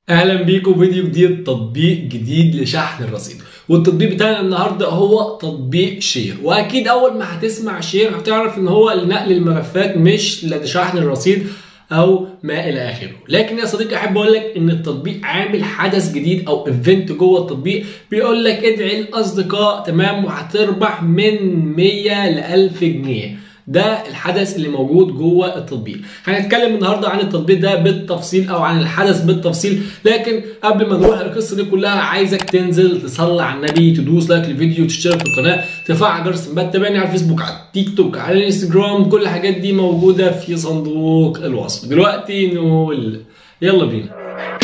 اهلا بيكم فيديو جديد تطبيق جديد لشحن الرصيد والتطبيق بتاعنا النهارده هو تطبيق شير واكيد اول ما هتسمع شير هتعرف ان هو لنقل الملفات مش لشحن الرصيد او ما الى اخره لكن يا صديقي احب اقول لك ان التطبيق عامل حدث جديد او ايفنت جوه التطبيق بيقول لك ادعي الاصدقاء تمام وهتربح من 100 ل 1000 جنيه ده الحدث اللي موجود جوه التطبيق هنتكلم النهارده عن التطبيق ده بالتفصيل او عن الحدث بالتفصيل لكن قبل ما نروح القصه دي كلها عايزك تنزل تصلي على النبي تدوس لايك للفيديو تشترك في القناه تفعل جرس التنبيهات تابعني على الفيسبوك على التيك توك على الانستجرام كل الحاجات دي موجوده في صندوق الوصف دلوقتي نقول يلا بينا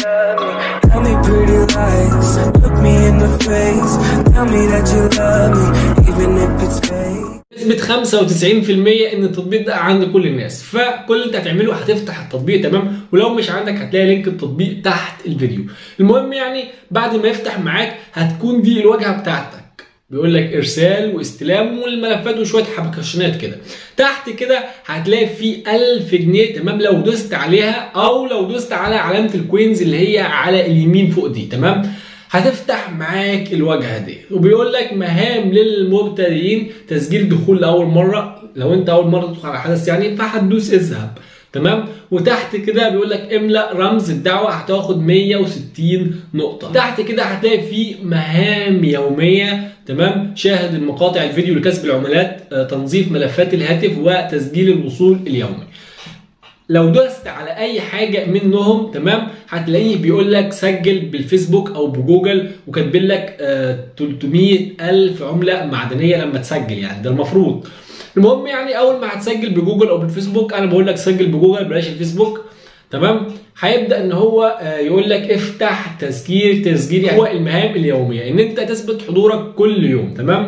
Tell me pretty lies, look me in the face. Tell me that you love me, even if it's fake. نسبة 95% ان التطبيق ده عند كل الناس فكل اللي انت هتعمله هتفتح التطبيق تمام ولو مش عندك هتلاقي لينك التطبيق تحت الفيديو المهم يعني بعد ما يفتح معاك هتكون دي الواجهة بتاعتك بيقول لك ارسال واستلام والملفات وشويه حبكشنات كده تحت كده هتلاقي في 1000 جنيه تمام لو دوست عليها او لو دوست على علامه الكوينز اللي هي على اليمين فوق دي تمام هتفتح معاك الواجهه دي وبيقول لك مهام للمبتدئين تسجيل دخول لاول مره لو انت اول مره تدخل على حدث يعني فهتدوس اذهب تمام وتحت كده بيقول لك املا رمز الدعوه هتاخد 160 نقطه تحت كده هتلاقي في مهام يوميه تمام شاهد المقاطع الفيديو لكسب العملات آه، تنظيف ملفات الهاتف وتسجيل الوصول اليومي لو دوست على اي حاجه منهم تمام هتلاقيه بيقول لك سجل بالفيسبوك او بجوجل وكاتبين لك آه 300 الف عمله معدنيه لما تسجل يعني ده المفروض المهم يعني اول ما هتسجل بجوجل او بالفيسبوك انا بقول لك سجل بجوجل بلاش الفيسبوك تمام هيبدا ان هو آه، يقول لك افتح تسجيل تسجيل يعني هو المهام اليوميه ان انت تثبت حضورك كل يوم تمام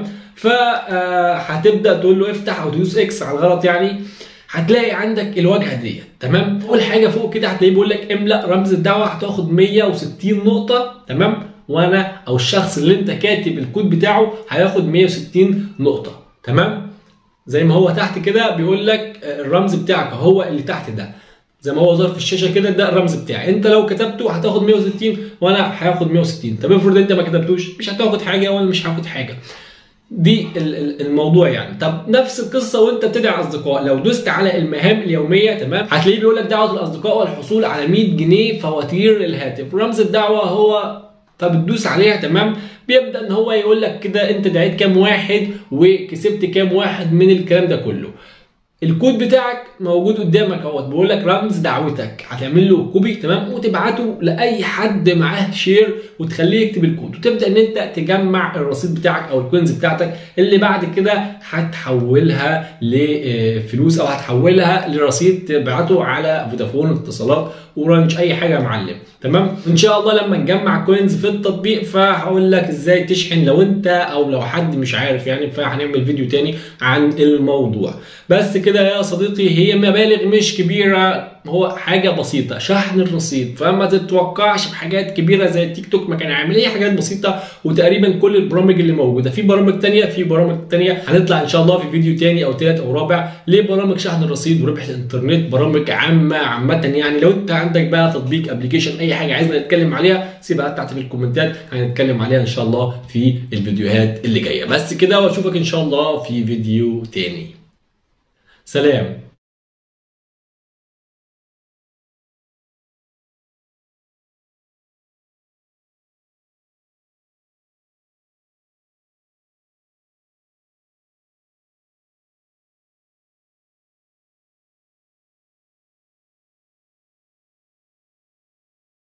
فهتبدا تقول له افتح او تدوس اكس على الغلط يعني هتلاقي عندك الواجهه دي تمام اول حاجه فوق كده هتلاقيه بيقول لك املا رمز الدعوه هتاخد 160 نقطه تمام وانا او الشخص اللي انت كاتب الكود بتاعه هياخد 160 نقطه تمام زي ما هو تحت كده بيقول لك آه، الرمز بتاعك هو اللي تحت ده زي ما هو ظهر في الشاشه كده ده الرمز بتاعي انت لو كتبته هتاخد 160 وانا هاخد 160 طب افرض انت ما كتبتوش مش هتاخد حاجه وانا مش هاخد حاجه دي ال- ال- الموضوع يعني طب نفس القصه وانت بتدعي اصدقاء لو دوست على المهام اليوميه تمام هتلاقيه بيقول لك دعوه الاصدقاء والحصول على 100 جنيه فواتير الهاتف رمز الدعوه هو فبتدوس عليها تمام بيبدا ان هو يقول لك كده انت دعيت كام واحد وكسبت كام واحد من الكلام ده كله الكود بتاعك موجود قدامك اهوت بيقول لك رمز دعوتك هتعمل له كوبي تمام وتبعته لاي حد معاه شير وتخليه يكتب الكود وتبدا ان انت تجمع الرصيد بتاعك او الكوينز بتاعتك اللي بعد كده هتحولها لفلوس او هتحولها لرصيد تبعته على فودافون اتصالات اورنج اي حاجه يا معلم تمام ان شاء الله لما نجمع كوينز في التطبيق فهقول لك ازاي تشحن لو انت او لو حد مش عارف يعني فهنعمل فيديو تاني عن الموضوع بس كده يا صديقي هي مبالغ مش كبيره هو حاجه بسيطه شحن الرصيد فما تتوقعش بحاجات كبيره زي التيك توك ما كان عامل هي حاجات بسيطه وتقريبا كل البرامج اللي موجوده في برامج تانية في برامج تانية هنطلع ان شاء الله في فيديو تاني او تالت او رابع لبرامج شحن الرصيد وربح الانترنت برامج عامه عامه يعني لو انت عندك بقى تطبيق ابلكيشن اي حاجه عايزنا نتكلم عليها سيبها تحت في الكومنتات هنتكلم عليها ان شاء الله في الفيديوهات اللي جايه بس كده واشوفك ان شاء الله في فيديو تاني سلام